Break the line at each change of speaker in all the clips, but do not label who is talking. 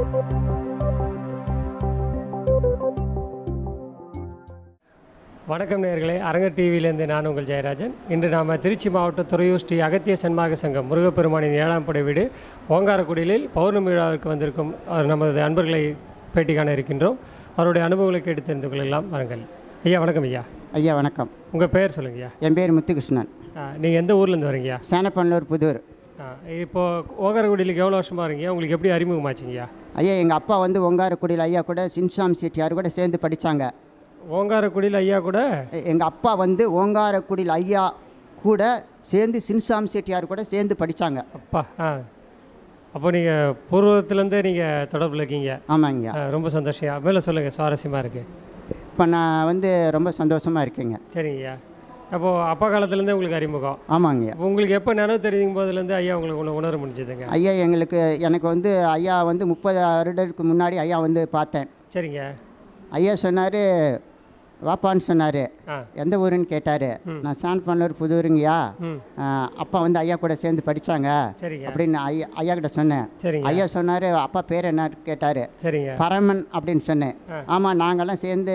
வணக்கம் நேயர்களே அரங்க டிவியிலேருந்து நான் உங்கள் ஜெயராஜன் இன்று நாம் திருச்சி மாவட்டம் துறையூர் ஸ்ரீ அகத்திய சன்மாக சங்கம் முருகப்பெருமானின் ஏழாம் படை வீடு ஓங்காரக்குடிலில் பௌர்ணமி விழாவிற்கு வந்திருக்கும் அவர் நமது அன்பர்களை பேட்டி காண இருக்கின்றோம் அவருடைய அனுபவங்களை கேட்டு தெரிந்து கொள்ளலாம் வாருங்கள் ஐயா வணக்கம் ஐயா
ஐயா வணக்கம்
உங்கள் பெயர் சொல்லுங்கய்யா
என் பேர் முத்துகிருஷ்ணன்
நீங்கள் எந்த ஊர்லேருந்து வரீங்கய்யா
சேனப்பன்னூர் புதூர்
ஆ, இப்போ ஓங்காரக்குடிலுக்கு எவ்வளோ வருஷமாக இருக்கீங்க உங்களுக்கு எப்படி அறிமுகமாச்சிங்கய்யா
ஐயா எங்கள் அப்பா வந்து ஒங்காரக்குடியில் ஐயா கூட சின்சாம் செட்டியார் கூட சேர்ந்து படித்தாங்க
ஓங்காரக்குடியில் ஐயா கூட
எங்கள் அப்பா வந்து ஓங்காரக்குடியில் ஐயா கூட சேர்ந்து சின்சாம் செட்டியார் கூட சேர்ந்து படித்தாங்க
அப்பா ஆ அப்போ நீங்கள் பூர்வத்துலேருந்தே நீங்கள் தொடர்பில் இருக்கீங்க
ஆமாங்கய்யா
ஆ, ரொம்ப சந்தோஷம் மேலே சொல்லுங்கள் சுவாரஸ்யமாக இருக்குது
இப்போ நான் வந்து ரொம்ப சந்தோஷமாக இருக்கேங்க
சரிங்கய்யா அப்போது அப்பா காலத்துலேருந்தே உங்களுக்கு அறிமுகம்
ஆமாங்கய்யா
அப்போ உங்களுக்கு எப்போ நினைவு தெரியும் போதுலேருந்து ஐயா உங்களுக்கு உண- உணர முடிஞ்சதுங்க
ஐயா எங்களுக்கு எனக்கு வந்து ஐயா வந்து முப்பது வருடத்துக்கு முன்னாடி ஐயா வந்து பார்த்தேன்
சரிங்க
ஐயா சொன்னார் வாப்பான்னு சொன்னார்
ஆ
எந்த ஊருன்னு கேட்டார் நான் சான்பன்னூர் புதூருங்கய்யா
ம்
ஆஹ் அப்பா வந்து ஐயா கூட சேர்ந்து படித்தாங்க
சரிங்க
அப்படின்னு ஐயா ஐயா கிட்ட சொன்னேன்
சரிங்க
ஐயா சொன்னார் அப்பா பேர் என்ன கேட்டார்
சரிங்க
பரமன் அப்படின்னு சொன்னேன்
ஆ.
ஆமாம் நாங்கள்லாம் சேர்ந்து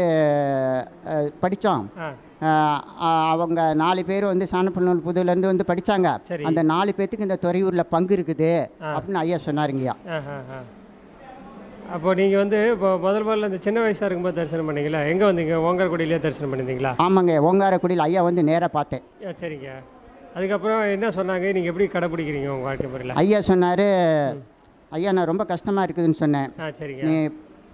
படித்தோம்
ஆ
அவங்க நாலு பேர் வந்து சாணப்பண்ணூர் புதுலேருந்து வந்து படித்தாங்க
சரி.
அந்த நாலு பேர்த்துக்கு இந்த துறையூரில் பங்கு இருக்குது அப்படின்னு ஐயா சொன்னாருங்கய்யா
ஆ ஆ ஆ அப்போ நீங்கள் வந்து இப்போ முதல் முதல்ல இந்த சின்ன வயசாக இருக்கும்போது தரிசனம் பண்ணீங்களா எங்கே வந்தீங்க ஓங்காரக்குடியிலே தரிசனம் பண்ணியிருந்தீங்களா
ஆமாங்க ஓங்காரக்குடியில் ஐயா வந்து நேராக பார்த்தேன்
ஆ சரிங்க அதுக்கப்புறம் என்ன சொன்னாங்க நீங்கள் எப்படி கடைப்பிடிக்கிறீங்க உங்கள் வாழ்க்கை முறையில்
ஐயா சொன்னார் ஐயா நான் ரொம்ப கஷ்டமாக இருக்குதுன்னு சொன்னேன்
ஆ சரிங்க
நீ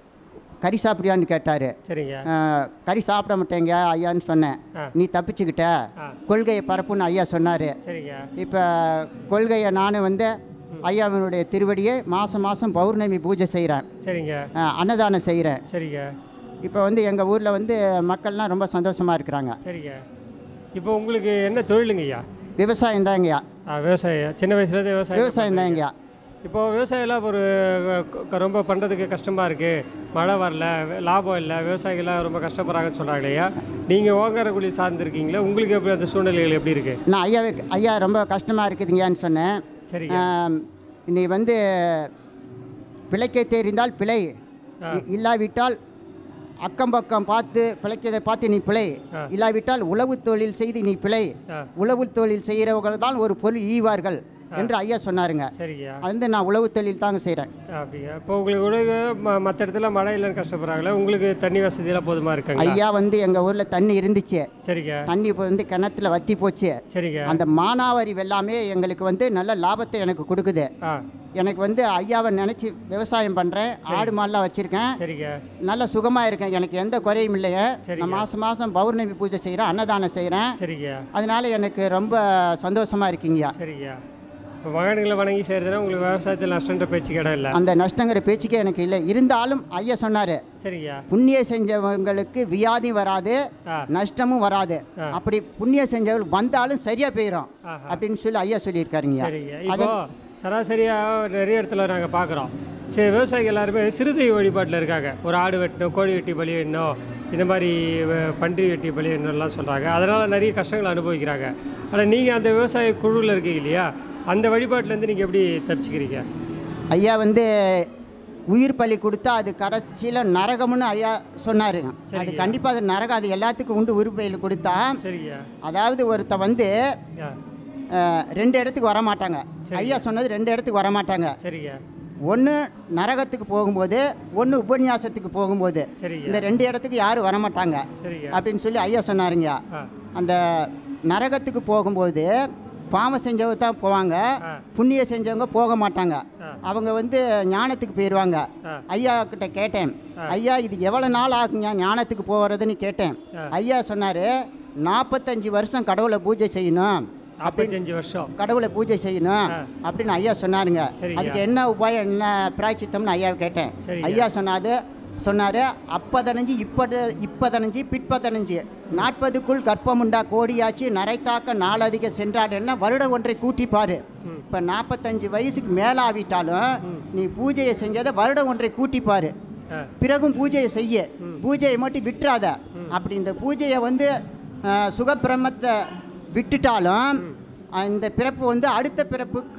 கறி சாப்பிடியான்னு கேட்டார்
சரிங்க
கறி சாப்பிட மாட்டேங்க ஐயான்னு சொன்னேன்
ஆ.
நீ தப்பிச்சுக்கிட்ட
ஆ.
கொள்கையை பரப்புன்னு ஐயா சொன்னார்
சரிங்க
இப்போ கொள்கையை நான் வந்து ஐயாவினுடைய திருவடியை மாதம் மாதம் பௌர்ணமி பூஜை செய்கிறேன்
சரிங்க
அன்னதானம் செய்கிறேன்
சரிங்க
இப்போ வந்து எங்கள் ஊரில் வந்து மக்கள்லாம் ரொம்ப சந்தோஷமாக இருக்கிறாங்க
சரிங்க இப்போ உங்களுக்கு என்ன தொழிலுங்க ஐயா
விவசாயம் தாங்கய்யா
ஆ விவசாயம் சின்ன வயசுலேருந்து விவசாயம்
விவசாயம் தாங்கய்யா
இப்போ விவசாயம்லாம் ஒரு க- க- ரொம்ப பண்ணுறதுக்கு கஷ்டமாக இருக்குது மழை வரல வே- லாபம் இல்லை விவசாயிகள்லாம் ரொம்ப கஷ்டப்படுறாங்கன்னு சொல்கிறாங்க இல்லையா நீங்கள் ஓங்காரக்குழி சார்ந்திருக்கீங்களா உங்களுக்கு எப்படி அந்த சூழ்நிலைகள் எப்படி இருக்குது
நான் ஐயா ஐயா ரொம்ப கஷ்டமாக இருக்குதுங்கன்னு சொன்னேன்
சரிங்க
ஆம், நீ வந்து பிழைக்க தெரிந்தால் பிழை இ- இல்லாவிட்டால் அக்கம் பக்கம் பார்த்து பிழைக்கதை பார்த்து நீ பிழை
ஆ.
இல்லாவிட்டால் உழவு தொழில் செய்து நீ பிழை
ஆ
உழவு தொழில் செய்கிறவர்கள் தான் ஒரு பொருள் ஈவார்கள் என்று ஐயா சொன்னாருங்க
சரிங்க
அது வந்து நான் உழவு தொழில் தாங்க செய்கிறேன்
அப்படிங்க இப்போ உங்களுக்கு உலக மற்ற இடத்துல மழை இல்லைன்னு கஷ்டப்படுறாங்களே உங்களுக்கு தண்ணி வசதியெல்லாம் போதுமா இருக்காங்களா
ஐயா வந்து எங்கள் ஊரில் தண்ணி இருந்துச்சு
சரிங்க
தண்ணி இப்போ வந்து கிணத்துல வத்தி போச்சு
சரிங்க
அந்த மானாவாரி வெள்ளாமே எங்களுக்கு வந்து நல்ல லாபத்தை எனக்கு கொடுக்குது
ஆ
எனக்கு வந்து ஐயாவை நினச்சி விவசாயம் பண்ணுறேன் ஆடு மாடெலாம் வச்சுருக்கேன்
சரிங்க
நல்ல சுகமாக இருக்கேன் எனக்கு எந்த குறையும் இல்லைங்க
சரிங்க.
நான் மாதம் மாதம் பௌர்ணமி பூஜை செய்கிறேன் அன்னதானம் செய்கிறேன்
சரிங்க
அதனால எனக்கு ரொம்ப சந்தோஷமாக இருக்கீங்கய்யா
சரிங்க இப்போ மகன்களை வணங்கி செய்கிறதுனா உங்களுக்கு விவசாயத்தில் நஷ்டன்ற பேச்சுக்கு இடம் இல்லை
அந்த நஷ்டங்கிற பேச்சுக்கே எனக்கு இல்லை இருந்தாலும் ஐயா சொன்னார்
சரிங்க
புண்ணிய செஞ்சவங்களுக்கு வியாதி வராது
ஆ
நஷ்டமும் வராது
ஆ.
அப்படி புண்ணிய செஞ்சவங்க வந்தாலும் சரியாக போயிடும்
ஆஹா.
அப்படின்னு சொல்லி ஐயா சொல்லியிருக்காருங்க
சரிங்க இப்போ சராசரியாக நிறைய இடத்துல நாங்கள் பார்க்குறோம் சரி விவசாயிகள் எல்லாருமே சிறுதை வழிபாட்டில் இருக்காங்க ஒரு ஆடு வெட்டணும் கோழி வெட்டி பலியிடணும் இந்த மாதிரி வ- பன்றி வெட்டி பலியிடணும்லாம் சொல்கிறாங்க அதனால் நிறைய கஷ்டங்களை அனுபவிக்கிறாங்க ஆனால் நீங்கள் அந்த விவசாய குழுவில் இருக்கீங்க இல்லையா அந்த வழிபாட்டிலேருந்து நீங்கள் எப்படி தப்பிச்சுக்கிறீங்க
ஐயா வந்து உயிர் பலி கொடுத்தா அது கடைசியில் நரகம்னு ஐயா சொன்னாருங்க அது
சரிங்க.
கண்டிப்பாக அது நரகம் அது எல்லாத்துக்கும் உண்டு உயிர் பலி கொடுத்தா
சரிங்க
அதாவது ஒருத்த வந்து
ஆ
அஹ், ரெண்டு இடத்துக்கு வர மாட்டாங்க ஐயா சொன்னது ரெண்டு இடத்துக்கு வர மாட்டாங்க
சரிங்க
ஒன்று நரகத்துக்கு போகும்போது ஒன்று உபன்யாசத்துக்கு போகும்போது
சரிங்க
இந்த ரெண்டு இடத்துக்கு யாரும் வர மாட்டாங்க
சரிங்க
அப்படின்னு சொல்லி ஐயா சொன்னாருங்க
ஆ
அந்த நரகத்துக்கு போகும்போது பாவம் செஞ்சவங்க தான் போவாங்க
ஆ.
புண்ணிய செஞ்சவங்க போக மாட்டாங்க
ஆ.
அவங்க வந்து ஞானத்துக்கு போயிடுவாங்க
ஆ.
ஐயா கிட்ட கேட்டேன் ஐயா இது எவ்வளோ நாள் ஆகுங்க ஞானத்துக்கு போகிறதுன்னு கேட்டேன்
ஆ.
ஐயா சொன்னார் நாற்பத்தஞ்சு வருஷம் கடவுளை பூஜை செய்யணும்
நாற்பத்தஞ்சு வருஷம்
கடவுளை பூஜை செய்யணும்
ஆ.
அப்படின்னு ஐயா சொன்னாருங்க
சரிங்க.
அதுக்கு என்ன உபாயம் என்ன பிராய்ச்சித்தம்னு ஐயாவை கேட்டேன்
சரிங்க.
ஐயா சொன்னாரு சொன்னார் அப்பதனஞ்சு இப்பது இப்பதனஞ்சு பிற்பதனஞ்சு நாற்பதுக்குள் கற்பமுண்டா கோடியாச்சு நரைத்தாக்க நாளதிக சென்றாடுன்னா வருடம் ஒன்றை கூட்டிப்பாரு இப்போ நாற்பத்தஞ்சு வயசுக்கு மேலாவிட்டாலும் நீ பூஜையை செஞ்சதை வருடம் ஒன்றை கூட்டிப்பாரு
ஆ
பிறகும் பூஜையை செய்ய பூஜையை மட்டும் விட்டுறாத அப்படி இந்த பூஜையை வந்து அஹ், சுகப்பிரமத்தை விட்டுட்டாலும் இந்த பிறப்பு வந்து அடுத்த பிறப்புக்கு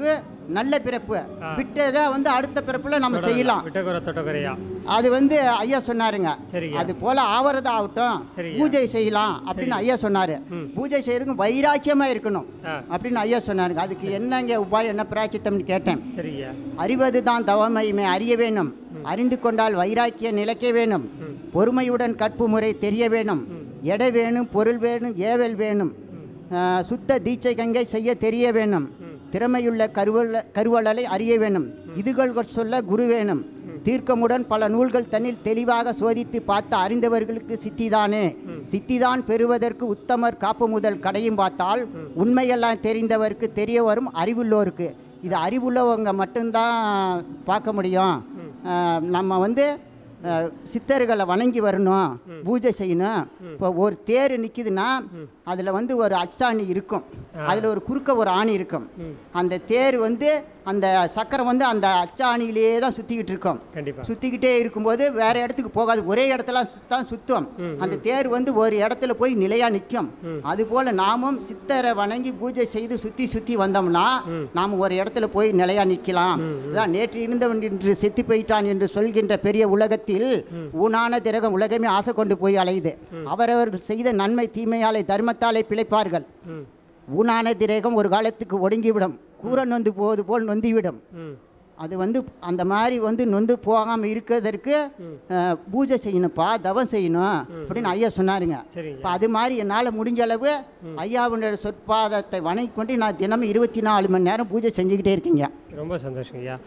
நல்ல பிறப்பு விட்டதை வந்து அடுத்த பிறப்புல நம்ம செய்யலாம்
விட்டக்குறை தொட்டக்குறையா
அது வந்து ஐயா சொன்னாருங்க
சரிங்க
அது போல ஆவறது ஆகட்டும்
சரிங்க.
பூஜை செய்யலாம் அப்படின்னு ஐயா சொன்னாரு
ம்.
பூஜை செய்யறதுக்கு வைராக்கியமா இருக்கணும்
ஆ
அப்படின்னு ஐயா சொன்னாருங்க அதுக்கு என்னங்க உபாயம் என்ன பிராச்சித்தம்னு கேட்டேன்
சரிங்க
அறிவது தான் தவமையுமே அறிய வேணும் அறிந்து கொண்டால் வைராக்கிய நிலைக்க வேணும்
ம்.
பொறுமையுடன் கற்பு முறை தெரிய வேணும் எடை வேணும் பொருள் வேணும் ஏவல் வேணும் ஆ, சுத்த தீட்சை கங்கை செய்ய தெரிய வேணும் திறமையுள்ள கருவல கருவலலை அறிய வேணும் இதுகள் சொல்ல குரு வேணும் தீர்க்கமுடன் பல நூல்கள் தன்னில் தெளிவாக சோதித்து பார்த்து அறிந்தவர்களுக்கு சித்திதானே சித்திதான் பெறுவதற்கு உத்தமர் காப்பு முதல் கடையும் பார்த்தால் உண்மையெல்லாம் தெரிந்தவருக்கு தெரிய வரும் அறிவுள்ளோருக்கு இது அறிவுள்ளவங்க மட்டும்தான் பார்க்க முடியும் அஹ், நம்ம வந்து அஹ், சித்தர்களை வணங்கி வரணும் பூஜை செய்யணும் இப்போ ஒரு தேர் நிற்கிதுன்னா அதில் வந்து ஒரு அச்சாணி இருக்கும் அதில் ஒரு குறுக்க ஒரு ஆணி இருக்கும்
ம்.
அந்த தேர் வந்து அந்த சக்கரம் வந்து அந்த அச்சாணியிலேயே தான் சுற்றிக்கிட்டு இருக்கும்
கண்டிப்பாக
சுற்றிக்கிட்டே இருக்கும்போது வேற இடத்துக்கு போகாது ஒரே இடத்துல தான் சுத்தம் அந்த தேர் வந்து ஒரு இடத்துல போய் நிலையாக நிற்கும் அதுபோல் நாமும் சித்தரை வணங்கி பூஜை செய்து சுற்றி சுற்றி வந்தோம்னா நாம் ஒரு இடத்துல போய் நிலையாக நிற்கலாம் அதான் நேற்று இருந்தவன் இன்று செத்து போயிட்டான் என்று சொல்கின்ற பெரிய உலகத்தில் ஊனான திரகம் உலகமே ஆசை கொண்டு போய் அலையுது அவரவர்கள் செய்த நன்மை தீமையாலே தர்மத்தாலே பிழைப்பார்கள்
ம்
ஊனான திரேகம் ஒரு காலத்துக்கு ஒடுங்கிவிடும் கூர நொந்து போவது போல் நொந்திவிடும்
ம்
அது வந்து அந்த மாதிரி வந்து நொந்து போகாமல் இருக்கிறதற்கு அஹ், பூஜை செய்யணும்ப்பா தவம் செய்யணும் அப்படின்னு ஐயா சொன்னாருங்க
சரிங்க
இப்போ அது மாதிரி என்னால் முடிஞ்ச அளவு ஐயாவுடைய சொற்பாதத்தை வணங்கி கொண்டு நான் தினமும் இருபத்தி நாலு மணி நேரம் பூஜை செஞ்சுக்கிட்டே இருக்கீங்க
ரொம்ப சந்தோஷம் ஐயா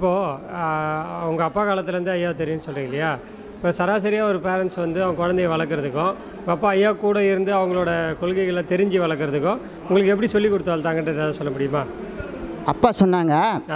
இப்போது உங்கள் அப்பா காலத்துலேருந்து ஐயா தெரியும்னு சொல்கிறீங்க இல்லையா இப்போ சராசரியாக ஒரு பேரண்ட்ஸ் வந்து அவங்க குழந்தைய வளர்க்குறதுக்கும் உங்கள் அப்பா ஐயா கூட இருந்து அவங்களோட கொள்கைகளை தெரிஞ்சு வளர்க்குறதுக்கும் உங்களுக்கு எப்படி சொல்லி கொடுத்து வளர்த்தாங்கன்றது ஏதாவது சொல்ல முடியுமா
அப்பா சொன்னாங்க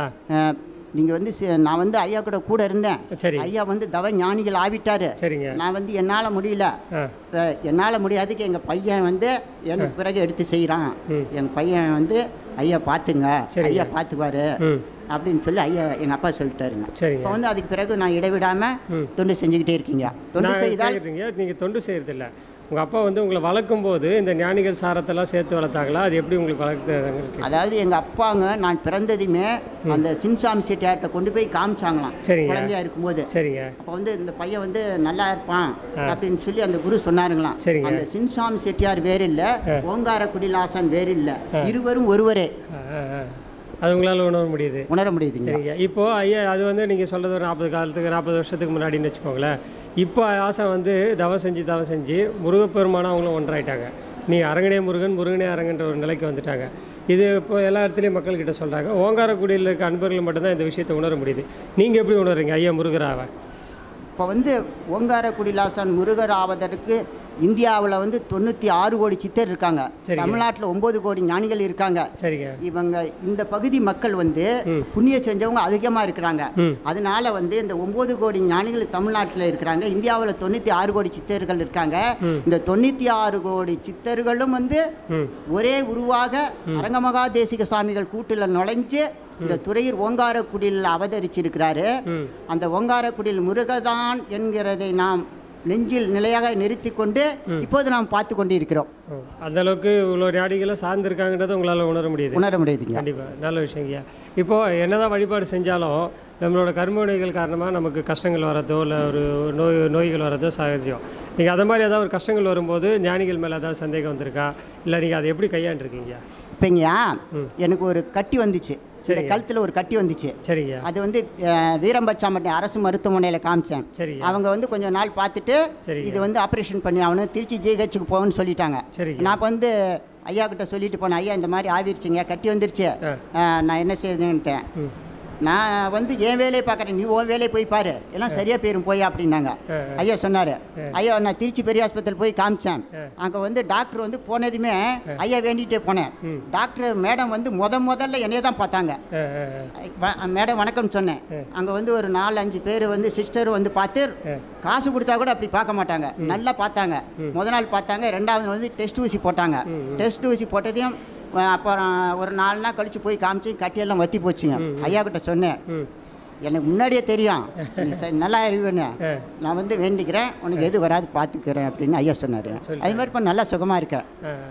ஆ
நீங்கள் வந்து சி- நான் வந்து ஐயா கூட கூட இருந்தேன்
சரி
ஐயா வந்து தவ ஞானிகள் ஆவிட்டாரு
சரிங்க
நான் வந்து என்னால் முடியல
ஆ
இப்ப என்னால் முடியாதுக்கு எங்கள் பையன் வந்து எனக்கு பிறகு எடுத்து செய்கிறான்
ம்.
எங்கள் பையன் வந்து ஐயா பார்த்துங்க
சரிங்க.
ஐயா பார்த்துக்குவாரு
ம்
அப்படின்னு சொல்லி ஐயா எங்கள் அப்பா சொல்லிட்டாருங்க
சரிங்க
இப்போ வந்து அதுக்கு பிறகு நான் இடைவிடாமல்
ம்.
தொண்டு செஞ்சுக்கிட்டே இருக்கீங்க தொண்டு
நான்
செய்தால்
கேட்குறீங்க நீங்கள் தொண்டு செய்கிறதில்ல உங்கள் அப்பா வந்து உங்களை வளர்க்கும் போது இந்த ஞானிகள் சாரத்தெல்லாம் சேர்த்து வளர்த்தாங்களா அது எப்படி உங்களுக்கு வளர்த்துறாங்க இருக்கு
அதாவது எங்கள் அப்பாங்க நான் பிறந்ததுமே அந்த சின்சாமி செட்டியார்கிட்ட கொண்டு போய் காமிச்சாங்களாம்
சரிங்க.
குழந்தையா இருக்கும்போது
சரிங்க
அப்போ வந்து இந்த பையன் வந்து நல்லா இருப்பான் அப்படின்னு சொல்லி அந்த குரு சொன்னாருங்களாம்
சரிங்க.
அந்த சின்சாமி செட்டியார் வேறு இல்லை ஓங்கார குடிலாசன் வேறு இல்லை இருவரும் ஒருவரே
ஆ, ஆ, ஆ. அது உங்களால் உணர முடியுது
உணர முடியுதுங்க
சரிங்க இப்போ ஐயா அது வந்து நீங்கள் சொல்கிறது ஒரு நாற்பது காலத்துக்கு நாற்பது வருஷத்துக்கு முன்னாடின்னு வச்சுக்கோங்களேன் இப்போ ஆசை வந்து தவம் செஞ்சு தவம் செஞ்சு முருகப்பெருமானம் அவங்களும் ஒன்றாயிட்டாங்க நீ அரங்கனே முருகன் முருகனே அரங்கன்ற ஒரு நிலைக்கு வந்துட்டாங்க இது இப்போ எல்லா இடத்துலையும் மக்கள்கிட்ட சொல்கிறாங்க ஓங்காரக்குடியில் இருக்க அன்பர்கள் மட்டும்தான் இந்த விஷயத்தை உணர முடியுது நீங்கள் எப்படி உணர்றீங்க ஐயா முருகராவை
இப்போ வந்து ஓங்கார குடிலாசன் முருகர் ஆவதற்கு இந்தியாவில் வந்து தொண்ணூற்றி ஆறு கோடி சித்தர் இருக்காங்க
சரிங்க.
தமிழ்நாட்டில் ஒம்பது கோடி ஞானிகள் இருக்காங்க
சரிங்க
இவங்க இந்த பகுதி மக்கள் வந்து
ம்.
புண்ணிய செஞ்சவங்க அதிகமாக இருக்கிறாங்க
ம்
அதனால வந்து இந்த ஒம்பது கோடி ஞானிகள் தமிழ்நாட்டில் இருக்கிறாங்க இந்தியாவில் தொண்ணூற்றி ஆறு கோடி சித்தர்கள் இருக்காங்க
ம்.
இந்த தொண்ணூற்றி ஆறு கோடி சித்தர்களும் வந்து
ம்
ஒரே உருவாக அரங்கமகா தேசிக சுவாமிகள் கூட்டில் நுழைஞ்சு இந்த துறையில் ஓங்காரக்குடியில் அவதரிச்சிருக்கிறாரு
ம்
அந்த ஓங்காரக்குடியில் முருகதான் என்கிறதை நாம் நெஞ்சில் நிலையாக நிறுத்தி கொண்டு இப்போது நாம் பார்த்து கொண்டு இருக்கிறோம்
ஓ, அந்த அளவுக்கு இவ்வளோ ஞானிகளை சார்ந்திருக்காங்கன்றதை உங்களால் உணர முடியுது
உணர முடியுதுங்க
கண்டிப்பாக நல்ல விஷயங்க இப்போது என்னதான் வழிபாடு செஞ்சாலும் நம்மளோட கர்மவினைகள் காரணமாக நமக்கு கஷ்டங்கள் வரதோ இல்லை ஒரு நோய் நோய்கள் வரதோ சகஜம் நீங்கள் அதை மாதிரி ஏதாவது ஒரு கஷ்டங்கள் வரும்போது ஞானிகள் மேலே ஏதாவது சந்தேகம் வந்திருக்கா இல்லை நீங்கள் அதை எப்படி கையாண்டுருக்கீங்க
இப்போங்கய்யா
ம்.
எனக்கு ஒரு கட்டி வந்துச்சு இந்த
சரிங்க.
கழுத்தில் ஒரு கட்டி வந்துச்சு
சரிங்க
அது வந்து அஹ், வீரம்பச்சாம்பட்டி அரசு மருத்துவமனையில் காமிச்சேன்
சரிங்க
அவங்க வந்து கொஞ்சம் நாள் பார்த்துட்டு
சரிங்க.
இது வந்து ஆப்ரேஷன் பண்ணி ஆகணும் திருச்சி ஜிஹெச்சுக்கு போகணும்னு சொல்லிட்டாங்க
சரிங்க
நான் இப்ப வந்து ஐயா கிட்ட சொல்லிட்டு போனேன் ஐயா இந்த மாதிரி ஆவிருச்சுங்க கட்டி வந்துருச்சு
ஆ.
அஹ், நான் என்ன செய்யுதுன்ட்டேன்
ம்
நான் வந்து என் வேலையை பார்க்குறேன் நீ உன் வேலையை போய் பாரு எல்லாம் சரியாக போயிரும் போய் அப்படின்னாங்க
ஆ,
ஐயா சொன்னார் ஐயா நான் திருச்சி பெரிய ஆஸ்பத்திரி போய் காமிச்சேன்
ஆ.
அங்கே வந்து டாக்டர் வந்து போனதுமே ஐயா வேண்டிகிட்டே போனேன்
ம்.
டாக்டர் மேடம் வந்து முத முதல்ல என்னைய தான் பார்த்தாங்க
ஆ, ஆ, ஆ.
வ- மேடம் வணக்கம் சொன்னேன் அங்கே வந்து ஒரு நாலு அஞ்சு பேர் வந்து சிஸ்டர் வந்து பார்த்து
ஆ.
காசு கொடுத்தா கூட அப்படி பார்க்க மாட்டாங்க நல்லா பார்த்தாங்க முத நாள் பார்த்தாங்க ரெண்டாவது நாள் வந்து டெஸ்ட் ஊசி போட்டாங்க டெஸ்ட் ஊசி போட்டதையும் அஹ், அப்புறம் ஒரு நாலு நாள் கழிச்சு போய் காமிச்சு கட்டியெல்லாம் வத்தி போச்சுங்க ஐயா கிட்ட சொன்னேன்
ம்
எனக்கு முன்னாடியே தெரியும் நீ சரி நல்லா இருவேன்னு
ஆ.
நான் வந்து வேண்டிக்கிறேன் உனக்கு எது வராது பார்த்துக்கிறேன் அப்படின்னு ஐயா சொன்னார்
சொல்லிட்டாரு.
அது மாதிரி இப்போ நல்லா சுகமாக இருக்கேன்
ஆ.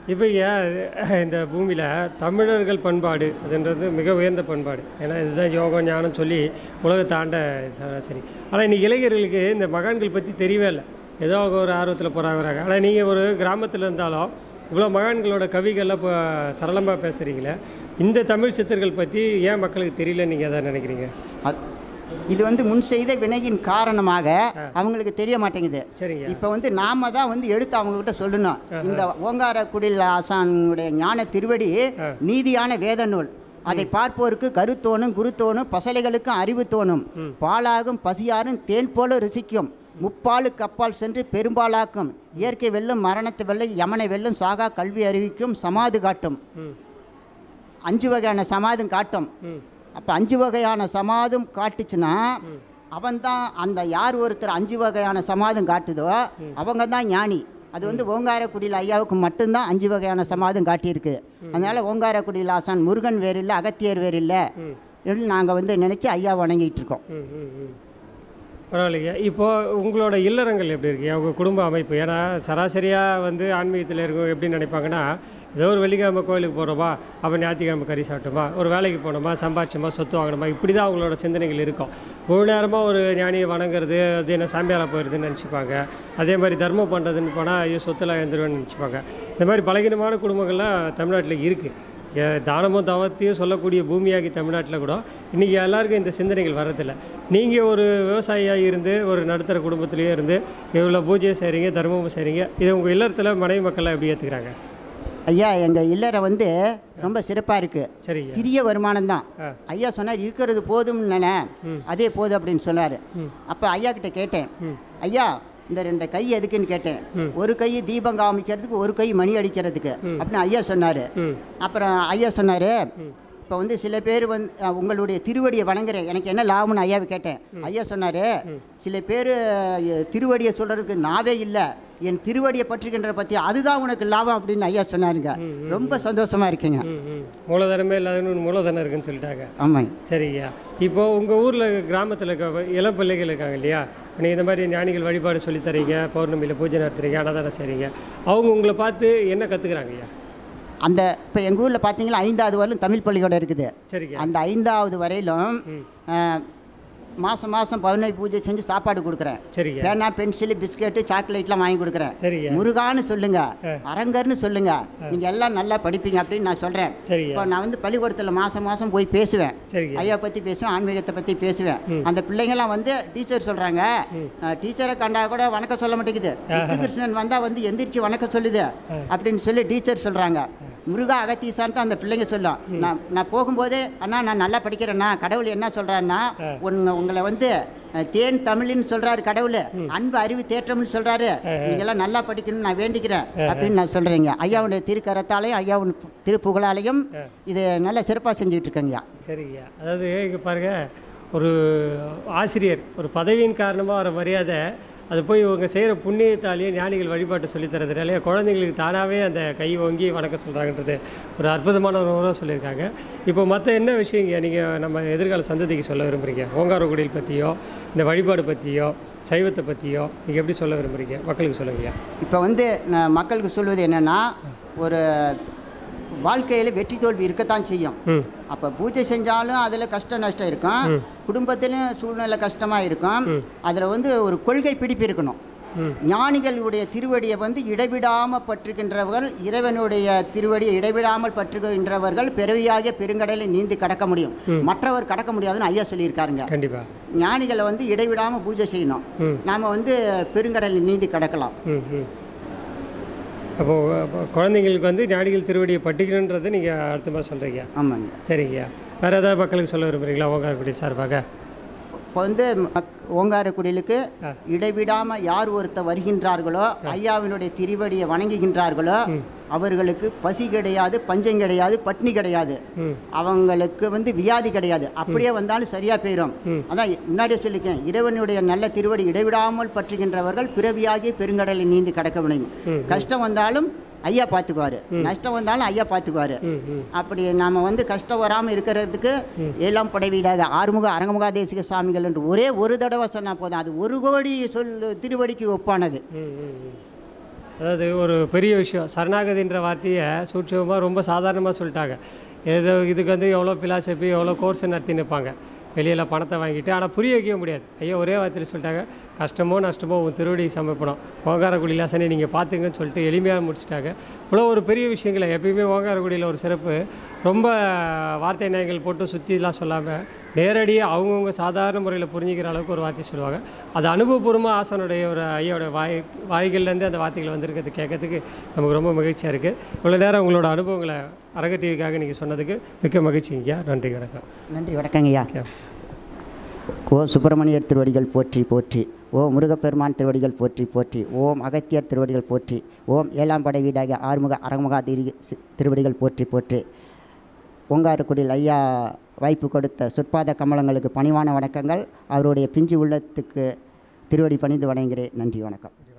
இப்போ ஏன் இந்த பூமியில் தமிழர்கள் பண்பாடு அதுன்றது மிக உயர்ந்த பண்பாடு ஏன்னா இதுதான் யோகம் ஞானம் சொல்லி உலகத்தை ஆண்ட சராசரி ஆனால் இன்னைக்கு இளைஞர்களுக்கு இந்த மகான்கள் பற்றி தெரியவே இல்லை ஏதோ அவங்க ஒரு ஆர்வத்தில் போகிறாங்க ஆனால் நீங்கள் ஒரு கிராமத்தில் இருந்தாலும் இவ்வளோ மகான்களோட கவிகள்லாம் இப்போ சரளமாக பேசுகிறீங்களே இந்த தமிழ் சித்தர்கள் பற்றி ஏன் மக்களுக்கு தெரியலன்னு நீங்கள் எதாவது நினைக்கிறீங்க
அது- இது வந்து முன் செய்த வினையின் காரணமாக அவங்களுக்கு தெரிய மாட்டேங்குது
சரிங்க
இப்போ வந்து நாம தான் வந்து எடுத்து அவங்கக்கிட்ட சொல்லணும் இந்த ஓங்கார குடில் ஆசானுடைய ஞான திருவடி நீதியான வேத நூல் அதை பார்ப்போருக்கு கருத்தோணும் குருத்தோணும் பசலைகளுக்கும் அறிவு தோணும் பாலாகும் பசியாரும் தேன் போல ருசிக்கும் முப்பாலுக்கு அப்பால் சென்று பெரும்பாலாக்கும் இயற்கை வெல்லும் மரணத்தை வெல்லும் யமனை வெல்லும் சாகா கல்வி அறிவிக்கும் சமாது காட்டும்
ம்
அஞ்சு வகையான சமாதும் காட்டும்
ம்
அப்போ அஞ்சு வகையான சமாதும் காட்டுச்சுன்னா அவன்தான் அந்த யார் ஒருத்தர் அஞ்சு வகையான சமாதம் காட்டுதோ அவங்க தான் ஞானி அது வந்து ஓங்காரக்குடியில் ஐயாவுக்கு மட்டும்தான் அஞ்சு வகையான சமாதம் காட்டியிருக்கு அதனால் ஓங்காரக்குடியில் ஆசான் முருகன் வேறு இல்லை அகத்தியர் வேறு இல்லை என்று நாங்கள் வந்து நினச்சி ஐயா வணங்கிட்டு இருக்கோம்
ம் ம் ம் பரவாயில்லைங்க இப்போது உங்களோட இல்லறங்கள் எப்படி இருக்கு அவங்க குடும்ப அமைப்பு ஏன்னா சராசரியாக வந்து ஆன்மீகத்தில் இருக்கும் எப்படி நினைப்பாங்கன்னா ஏதோ ஒரு வெள்ளிக்கிழமை கோயிலுக்கு போகிறோமா அப்போ ஞாயிற்றுக்கிழமை கறி சாப்பிட்டோமா ஒரு வேலைக்கு போனோமா சம்பாரிச்சோமா சொத்து வாங்கணுமா இப்படி தான் அவங்களோட சிந்தனைகள் இருக்கும் முழு நேரமாக ஒரு ஞானியை வணங்குறது அது என்ன சாமியாராக போயிடுதுன்னு நினச்சிப்பாங்க அதே மாதிரி தர்மம் பண்ணுறதுன்னு போனால் ஐயோ சொத்தில் எழுந்துருவேன்னு நினச்சிப்பாங்க இந்த மாதிரி பலகீனமான குடும்பங்கள்லாம் தமிழ்நாட்டில் இருக்குது ஏ, தானமும் தவத்தையும் சொல்லக்கூடிய பூமியாகி தமிழ்நாட்டில் கூட இன்றைக்கி எல்லாருக்கும் இந்த சிந்தனைகள் வரதில்லை நீங்கள் ஒரு விவசாயியாக இருந்து ஒரு நடுத்தர குடும்பத்திலேயே இருந்து இவ்வளோ பூஜையை செய்கிறீங்க தர்மமும் செய்கிறீங்க இதை உங்கள் இல்லறத்தில் மனைவி மக்கள்லாம் எப்படி ஏற்றுக்கிறாங்க
ஐயா எங்கள் இல்லறை வந்து ரொம்ப சிறப்பாக இருக்குது
சரிங்க
சிறிய வருமானம் தான்
ஆ.
ஐயா சொன்னார் இருக்கிறது போதும்னு நினை அதே போதும் அப்படின்னு சொன்னார் அப்போ ஐயா கிட்ட கேட்டேன் ஐயா இந்த ரெண்டு கை எதுக்குன்னு கேட்டேன் ஒரு கை தீபம் காமிக்கிறதுக்கு ஒரு கை மணி அடிக்கிறதுக்கு அப்படின்னு ஐயா சொன்னார்
ம்
அப்புறம் ஐயா சொன்னார் இப்போ வந்து சில பேர் வந்து அஹ், உங்களுடைய திருவடியை வணங்குறேன் எனக்கு என்ன லாபம்னு ஐயாவை கேட்டேன் ஐயா சொன்னார் சில பேர் திருவடியை சொல்கிறதுக்கு நாவே இல்லை என் திருவடியை பற்றுகின்ற பற்றி அதுதான் உனக்கு லாபம் அப்படின்னு ஐயா சொன்னாருங்க ரொம்ப சந்தோஷமாக இருக்குங்க
ம் ம் மூலதனமே இல்லாதன்னு மூலதனம் இருக்குன்னு சொல்லிட்டாங்க
ஆமாங்க
சரிங்கய்யா இப்போ உங்கள் ஊரில் கிராமத்தில் இருக்க இளம் பிள்ளைகள் இருக்காங்க இல்லையா நீங்கள் இந்த மாதிரி ஞானிகள் வழிபாடு சொல்லித் தரீங்க பௌர்ணமியில் பூஜை நடத்துறீங்க அன்னதானம் செய்கிறீங்க அவங்க உங்களை பார்த்து என்ன கற்றுக்குறாங்க ஐயா
அந்த இப்போ எங்கள் ஊரில் பார்த்தீங்கன்னா ஐந்தாவது வரலும் தமிழ் பள்ளிக்கூடம் இருக்குது
சரிங்க
அந்த ஐந்தாவது வரையிலும் மாதம் மாதம் பௌர்ணமி பூஜை செஞ்சு சாப்பாடு கொடுக்குறேன்
சரிங்க
பேனா பென்சில் பிஸ்கெட்டு சாக்லேட்லாம் வாங்கி கொடுக்குறேன்
சரிங்க
முருகான்னு சொல்லுங்க அரங்கர்னு சொல்லுங்க நீங்க எல்லாம் நல்லா படிப்பீங்க அப்படின்னு நான் சொல்றேன்
சரிங்க
இப்போ நான் வந்து பள்ளிக்கூடத்தில் மாசம் மாசம் போய் பேசுவேன்
சரிங்க
ஐயா பத்தி பேசுவேன் ஆன்மீகத்தை பத்தி பேசுவேன் அந்த பிள்ளைங்கலாம் வந்து டீச்சர் சொல்றாங்க டீச்சரை கண்டா கூட வணக்கம் சொல்ல மாட்டேங்குது கிருஷ்ணன் வந்தா வந்து எந்திரிச்சு வணக்கம் சொல்லுது அப்படின்னு சொல்லி டீச்சர் சொல்றாங்க முருகா அகத்தீசான்னு தான் அந்த பிள்ளைங்க சொல்லும் நான் நான் போகும்போதே அண்ணா நான் நல்லா படிக்கிறேன்னா கடவுள் என்ன சொல்றாருன்னா உங்க உங்களை வந்து அஹ், தேன் தமிழ்னு சொல்றாரு கடவுள் அன்பு அறிவு தேற்றம்னு சொல்றாரு நீங்க எல்லாம் நல்லா படிக்கணும்னு நான் வேண்டிக்கிறேன் அப்படின்னு நான் சொல்றேங்க ஐயாவுடைய திருக்கரத்தாலையும் ஐயாவுடைய திருப்புகழாலையும் இது நல்லா சிறப்பாக செஞ்சுட்டு இருக்கேங்கய்யா
சரிங்கய்யா அதாவது இங்கே பாருங்க ஒரு ஆசிரியர் ஒரு பதவியின் காரணமாக வர மரியாதை அது போய் இவங்க செய்கிற புண்ணியத்தாலேயே ஞானிகள் வழிபாட்டை சொல்லித் தரதுனாலே குழந்தைங்களுக்கு தானாகவே அந்த கை ஓங்கி வணக்கம் சொல்கிறாங்கன்றது ஒரு அற்புதமான ஒரு உணர்வாக சொல்லியிருக்காங்க இப்போ மற்ற என்ன விஷயங்க நீங்கள் நம்ம எதிர்கால சந்ததிக்கு சொல்ல விரும்புகிறீங்க ஓங்காரக்குடியில் பற்றியோ இந்த வழிபாடு பற்றியோ சைவத்தை பற்றியோ நீங்கள் எப்படி சொல்ல விரும்புகிறீங்க மக்களுக்கு சொல்லுங்கய்யா
இப்போ வந்து நான் மக்களுக்கு சொல்வது என்னன்னா ஒரு வாழ்க்கையில் வெற்றி தோல்வி இருக்கத்தான் செய்யும்
ம்
அப்போ பூஜை செஞ்சாலும் அதில் கஷ்ட நஷ்டம் இருக்கும் குடும்பத்திலும் சூழ்நிலை கஷ்டமாக இருக்கும் அதில் வந்து ஒரு கொள்கை பிடிப்பு இருக்கணும்
ம்.
ஞானிகளுடைய திருவடியை வந்து இடைவிடாமல் பற்றுகின்றவர்கள் இறைவனுடைய திருவடியை இடைவிடாமல் பற்றுகின்றவர்கள் பிறவியாகிய பெருங்கடலை நீந்தி கடக்க முடியும் மற்றவர் கடக்க முடியாதுன்னு ஐயா சொல்லியிருக்காருங்க
கண்டிப்பாக
ஞானிகளை வந்து இடைவிடாமல் பூஜை செய்யணும்
ம்
நாம் வந்து பெருங்கடலை நீந்தி கடக்கலாம்
ம் ம் அப்போது அப்போ குழந்தைங்களுக்கு வந்து ஞானிகள் திருவடியை பட்டிக்கணுன்றதை நீங்கள் அர்த்தமாக சொல்கிறீங்க
ஆமாங்க
சரிங்கய்யா வேறு ஏதாவது மக்களுக்கு சொல்ல விரும்புகிறீங்களா ஓங்காரக்குடி சார்பாக
இப்போ வந்து மக்- ஓங்காரக்குடிலுக்கு
ஆ.
இடைவிடாமல் யார் ஒருத்த வருகின்றார்களோ ஐயாவினுடைய திருவடியை வணங்குகின்றார்களோ அவர்களுக்கு பசி கிடையாது பஞ்சம் கிடையாது பட்னி கிடையாது
ம்
அவங்களுக்கு வந்து வியாதி கிடையாது அப்படியே வந்தாலும் சரியாக போயிடும் அதான் முன்னாடியே சொல்லிக்கேன் இறைவனுடைய நல்ல திருவடி இடைவிடாமல் பற்றுகின்றவர்கள் பிறவியாகி பெருங்கடலை நீந்தி கடக்க முடியும் கஷ்டம் வந்தாலும் ஐயா பார்த்துக்குவாரு நஷ்டம் வந்தாலும் ஐயா பார்த்துக்குவாரு
ம் ம்
அப்படி நாம் வந்து கஷ்டம் வராமல் இருக்கிறதுக்கு ஏழாம் படைவீடாக ஆறுமுக அரங்கமுகா தேசிக சாமிகள் என்று ஒரே ஒரு தடவை சொன்னால் போதும் அது ஒரு கோடி சொல் திருவடிக்கு ஒப்பானது
ம் ம் ம் அதாவது ஒரு பெரிய விஷயம் சரணாகதின்ற வார்த்தையை சூட்சமாக ரொம்ப சாதாரணமாக சொல்லிட்டாங்க ஏதோ இதுக்கு வந்து எவ்வளோ பிலாசபி எவ்வளோ கோர்ஸ் நடத்தி நிற்பாங்க வெளியில் பணத்தை வாங்கிட்டு ஆனால் புரிய வைக்க முடியாது ஐயா ஒரே வார்த்தையில் சொல்லிட்டாங்க கஷ்டமோ நஷ்டமோ உன் திருவடி சமைப்பணும் ஓங்காரக்குடி லாசனை நீங்கள் பார்த்துங்கன்னு சொல்லிட்டு எளிமையாக முடிச்சிட்டாங்க இவ்வளோ ஒரு பெரிய விஷயங்களை எப்பயுமே ஓங்காரக்குடியில் ஒரு சிறப்பு ரொம்ப வார்த்தை நயங்கள் போட்டு சுற்றிலாம் சொல்லாமல் நேரடியாக அவங்கவுங்க சாதாரண முறையில் புரிஞ்சிக்கிற அளவுக்கு ஒரு வார்த்தை சொல்லுவாங்க அது அனுபவபூர்வமாக ஆசனுடைய ஒரு ஐயாவோட வாய் வாய்கள்லேருந்து அந்த வார்த்தைகள் வந்திருக்கிறது கேட்கறதுக்கு நமக்கு ரொம்ப மகிழ்ச்சியாக இருக்குது இவ்வளோ நேரம் உங்களோட அனுபவங்களை அரங்க டிவிக்காக நீங்கள் சொன்னதுக்கு மிக்க மகிழ்ச்சிங்கய்யா நன்றி வணக்கம்
நன்றி வணக்கங்கய்யா
ஓகே
ஓ சுப்பிரமணியர் திருவடிகள் போற்றி போற்றி ஓ முருகப்பெருமான் திருவடிகள் போற்றி போற்றி ஓம் அகத்தியர் திருவடிகள் போற்றி ஓம் ஏழாம் படை வீடாகிய ஆறுமுக அரங்கமுகா திரு சி- திருவடிகள் போற்றி போற்றி ஓங்காரக்குடியில் ஐயா வாய்ப்பு கொடுத்த சொற்பாத கமலங்களுக்கு பணிவான வணக்கங்கள் அவருடைய பிஞ்சு உள்ளத்துக்கு திருவடி பணிந்து வணங்குகிறேன் நன்றி வணக்கம்